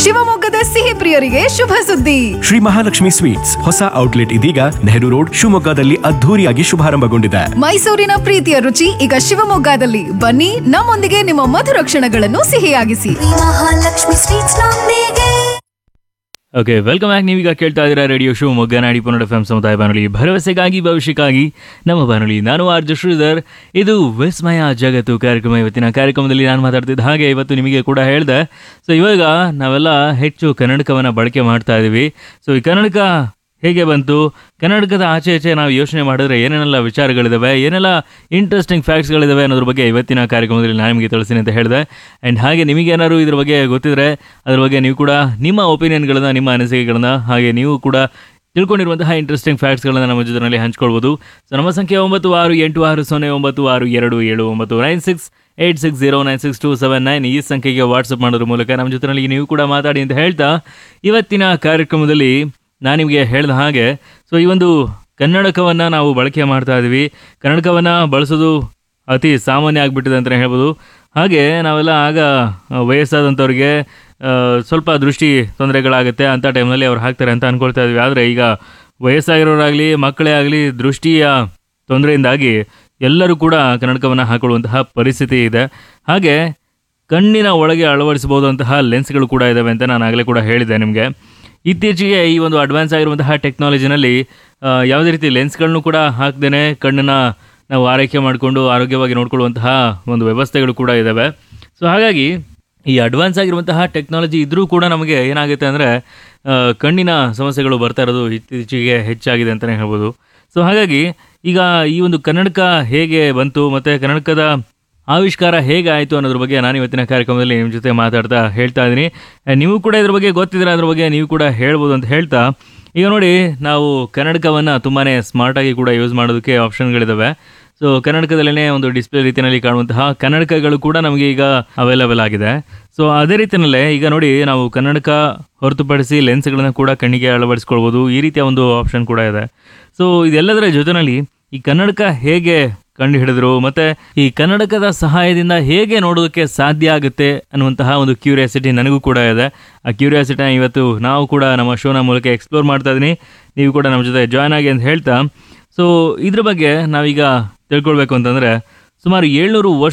ಶಿವಮೊಗ್ಗದ ಸಿಹಿ ಪ್ರಿಯರಿಗೆ ಶುಭ ಸುದ್ದಿ ಶ್ರೀ ಮಹಾಲಕ್ಷ್ಮಿ ಸ್ವೀಟ್ಸ್ ಹೊಸ ಔಟ್ಲೆಟ್ ಇದೀಗ ನೆಹರು ರೋಡ್ ಶಿವಮೊಗ್ಗದಲ್ಲಿ ಅದ್ಧೂರಿಯಾಗಿ ಶುಭಾರಂಭಗೊಂಡಿದೆ ಮೈಸೂರಿನ ಪ್ರೀತಿಯ ರುಚಿ ಈಗ ಶಿವಮೊಗ್ಗದಲ್ಲಿ ಬನ್ನಿ ನಮ್ಮೊಂದಿಗೆ ನಿಮ್ಮ ಮಧುರ ಕ್ಷಣಗಳನ್ನು ಸಿಹಿಯಾಗಿಸಿ ಮಹಾಲಕ್ಷ್ಮಿ ಸ್ವೀಟ್ಸ್ ನೊಂದಿಗೆ ಓಕೆ ವೆಲ್ಕಮ್ ಬ್ಯಾಕ್ ನೀವೀಗ ಕೇಳ್ತಾ ಇದ್ದೀರಾ ರೇಡಿಯೋ ಶೋ ಮೊಗ್ಗ ನಾಡಿ ಪುನರ್ ಎಫ್ ಎಂ ಸಮುದಾಯ ಬಾನುಲಿ ಭರವಸೆಗಾಗಿ ಭವಿಷ್ಯಕ್ಕಾಗಿ ನಮ್ಮ ಬಾನುಲಿ ನಾನು ಆರ್ ಜೆ ಶ್ರೀಧರ್ ಇದು ವಿಸ್ಮಯ ಜಗತ್ತು ಕಾರ್ಯಕ್ರಮ ಇವತ್ತಿನ ಕಾರ್ಯಕ್ರಮದಲ್ಲಿ ನಾನು ಮಾತಾಡ್ತಿದ್ದ ಹಾಗೆ ಇವತ್ತು ನಿಮಗೆ ಕೂಡ ಹೇಳಿದೆ ಸೊ ಇವಾಗ ನಾವೆಲ್ಲ ಹೆಚ್ಚು ಕನ್ನಡಕವನ್ನು ಬಳಕೆ ಮಾಡ್ತಾ ಇದ್ದೀವಿ ಸೊ ಈ ಕನ್ನಡಕ ಹೇಗೆ ಬಂತು ಕನ್ನಡಕದ ಆಚೆ ಈಚೆ ನಾವು ಯೋಚನೆ ಮಾಡಿದ್ರೆ ಏನೇನೆಲ್ಲ ವಿಚಾರಗಳಿದಾವೆ ಏನೆಲ್ಲ ಇಂಟ್ರೆಸ್ಟಿಂಗ್ ಫ್ಯಾಕ್ಟ್ಸ್ಗಳಿದಾವೆ ಅನ್ನೋದ್ರ ಬಗ್ಗೆ ಇವತ್ತಿನ ಕಾರ್ಯಕ್ರಮದಲ್ಲಿ ನಾನು ನಿಮಗೆ ತಿಳಿಸ್ತೀನಿ ಅಂತ ಹೇಳಿದೆ ಆ್ಯಂಡ್ ಹಾಗೆ ನಿಮಗೇನಾದ್ರು ಇದ್ರ ಬಗ್ಗೆ ಗೊತ್ತಿದ್ರೆ ಅದ್ರ ಬಗ್ಗೆ ನೀವು ಕೂಡ ನಿಮ್ಮ ಒಪಿನಿಯನ್ಗಳನ್ನ ನಿಮ್ಮ ಅನಿಸಿಕೆಗಳನ್ನ ಹಾಗೆ ನೀವು ಕೂಡ ತಿಳ್ಕೊಂಡಿರುವಂತಹ ಇಂಟ್ರೆಸ್ಟಿಂಗ್ ಫ್ಯಾಕ್ಟ್ಸ್ಗಳನ್ನ ನಮ್ಮ ಜೊತೆಯಲ್ಲಿ ಹಂಚ್ಕೊಳ್ಬೋದು ಸೊ ನಮ್ಮ ಸಂಖ್ಯೆ ಒಂಬತ್ತು ಆರು ಎಂಟು ಆರು ಸೊನ್ನೆ ಒಂಬತ್ತು ಆರು ಎರಡು ಏಳು ಒಂಬತ್ತು nine six eight six zero nine six two seven nine ಈ ಸಂಖ್ಯೆಗೆ ವಾಟ್ಸಪ್ ಮಾಡೋದ್ರ ಮೂಲಕ ನಮ್ಮ ಜೊತೆಯಲ್ಲಿ ನೀವು ಕೂಡ ಮಾತಾಡಿ ಅಂತ ಹೇಳ್ತಾ ಇವತ್ತಿನ ಕಾರ್ಯಕ್ರಮದಲ್ಲಿ ನಾನು ನಿಮಗೆ ಹೇಳಿದ ಹಾಗೆ ಸೊ ಈ ಒಂದು ಕನ್ನಡಕವನ್ನು ನಾವು ಬಳಕೆ ಮಾಡ್ತಾ ಇದ್ದೀವಿ ಕನ್ನಡಕವನ್ನು ಬಳಸೋದು ಅತಿ ಸಾಮಾನ್ಯ ಆಗಿಬಿಟ್ಟಿದೆ ಅಂತಲೇ ಹೇಳ್ಬೋದು ಹಾಗೆ ನಾವೆಲ್ಲ ಆಗ ಆ, ವಯಸ್ಸಾದಂಥವ್ರಿಗೆ ಆ, ಸ್ವಲ್ಪ ದೃಷ್ಟಿ ತೊಂದರೆಗಳಾಗುತ್ತೆ ಅಂಥ ಟೈಮ್ನಲ್ಲಿ ಅವ್ರು ಹಾಕ್ತಾರೆ ಅಂತ ಅಂದ್ಕೊಳ್ತಾ ಇದ್ವಿ ಆದರೆ ಈಗ ವಯಸ್ಸಾಗಿರೋರಾಗಲಿ ಮಕ್ಕಳೇ ಆಗಲಿ ದೃಷ್ಟಿಯ ತೊಂದರೆಯಿಂದಾಗಿ ಎಲ್ಲರೂ ಕೂಡ ಕನ್ನಡಕವನ್ನು ಹಾಕೊಳ್ಳುವಂತಹ ಪರಿಸ್ಥಿತಿ ಇದೆ ಹಾಗೆ ಕಣ್ಣಿನ ಒಳಗೆ ಅಳವಡಿಸಬಹುದಂತಹ ಲೆನ್ಸ್ಗಳು ಕೂಡ ಇದ್ದಾವೆ ಅಂತ ನಾನು ಆಗಲೇ ಕೂಡ ಹೇಳಿದ್ದೆ ನಿಮಗೆ ಇತ್ತೀಚೆಗೆ ಈ ಒಂದು ಅಡ್ವಾನ್ಸ್ ಆಗಿರುವಂತಹ ಟೆಕ್ನಾಲಜಿನಲ್ಲಿ ಆ, ಯಾವುದೇ ರೀತಿ ಲೆನ್ಸ್ಗಳನ್ನು ಕೂಡ ಹಾಕ್ದೇನೆ ಕಣ್ಣನ್ನು ನಾವು ಆರೈಕೆ ಮಾಡಿಕೊಂಡು ಆರೋಗ್ಯವಾಗಿ ನೋಡ್ಕೊಳ್ಳುವಂತಹ ಒಂದು ವ್ಯವಸ್ಥೆಗಳು ಕೂಡ ಇದ್ದಾವೆ ಸೊ ಹಾಗಾಗಿ ಈ ಅಡ್ವಾನ್ಸ್ ಆಗಿರುವಂತಹ ಟೆಕ್ನಾಲಜಿ ಇದ್ರೂ ಕೂಡ ನಮಗೆ ಏನಾಗುತ್ತೆ ಅಂದರೆ ಕಣ್ಣಿನ ಸಮಸ್ಯೆಗಳು ಬರ್ತಾ ಇರೋದು ಇತ್ತೀಚೆಗೆ ಹೆಚ್ಚಾಗಿದೆ ಅಂತಲೇ ಹೇಳ್ಬೋದು ಸೊ ಹಾಗಾಗಿ ಈಗ ಈ ಒಂದು ಕನ್ನಡಕ ಹೇಗೆ ಬಂತು ಮತ್ತು ಕನ್ನಡಕದ ಆವಿಷ್ಕಾರ ಹೇಗೆ ಆಯಿತು ಅನ್ನೋದ್ರ ಬಗ್ಗೆ ನಾನು ಇವತ್ತಿನ ಕಾರ್ಯಕ್ರಮದಲ್ಲಿ ನಿಮ್ಮ ಜೊತೆ ಮಾತಾಡ್ತಾ ಹೇಳ್ತಾ ಇದ್ದೀನಿ And ನೀವು ಕೂಡ ಇದ್ರ ಬಗ್ಗೆ ಗೊತ್ತಿದ್ರೆ ಅದ್ರ ಬಗ್ಗೆ ನೀವು ಕೂಡ ಹೇಳ್ಬೋದು ಅಂತ ಹೇಳ್ತಾ ಈಗ ನೋಡಿ ನಾವು ಕನ್ನಡಕವನ್ನು ತುಂಬಾ ಸ್ಮಾರ್ಟಾಗಿ ಕೂಡ ಯೂಸ್ ಮಾಡೋದಕ್ಕೆ ಆಪ್ಷನ್ಗಳಿದ್ದಾವೆ ಸೊ ಕನ್ನಡಕದಲ್ಲೇ ಒಂದು ಡಿಸ್ಪ್ಲೇ ರೀತಿಯಲ್ಲಿ ಕಾಣುವಂತಹ ಕನ್ನಡಕಗಳು ಕೂಡ ನಮಗೆ ಈಗ ಅವೈಲಬಲ್ ಆಗಿದೆ ಸೊ ಅದೇ ರೀತಿಯಲ್ಲೇ ಈಗ ನೋಡಿ ನಾವು ಕನ್ನಡಕ ಹೊರತುಪಡಿಸಿ ಲೆನ್ಸ್ಗಳನ್ನು ಕೂಡ ಕಣ್ಣಿಗೆ ಅಳವಡಿಸ್ಕೊಳ್ಬೋದು ಈ ರೀತಿಯ ಒಂದು ಆಪ್ಷನ್ ಕೂಡ ಇದೆ ಸೊ ಇದೆಲ್ಲದರ ಜೊತೆಯಲ್ಲಿ ಈ ಕನ್ನಡಕ ಹೇಗೆ ಕಂಡು ಹಿಡಿದ್ರು ಮತ್ತೆ ಈ ಕನ್ನಡಕದ ಸಹಾಯದಿಂದ ಹೇಗೆ ನೋಡೋದಕ್ಕೆ ಸಾಧ್ಯ ಆಗುತ್ತೆ ಅನ್ನುವಂತಹ ಒಂದು ಕ್ಯೂರಿಯಾಸಿಟಿ ನನಗೂ ಕೂಡ ಇದೆ ಆ ಕ್ಯೂರಿಯಾಸಿಟಿನ ಇವತ್ತು ನಾವು ಕೂಡ ನಮ್ಮ ಶೋನ ಮೂಲಕ ಎಕ್ಸ್ಪ್ಲೋರ್ ಮಾಡ್ತಾ ಇದ್ದೀನಿ ನೀವು ಕೂಡ ನಮ್ಮ ಜೊತೆ ಜಾಯ್ನ್ ಆಗಿ ಅಂತ ಹೇಳ್ತಾ ಸೊ ಇದ್ರ ಬಗ್ಗೆ ನಾವೀಗ ತಿಳ್ಕೊಳ್ಬೇಕು ಅಂತಂದರೆ ಸುಮಾರು ಏಳ್ನೂರು ವರ್ಷ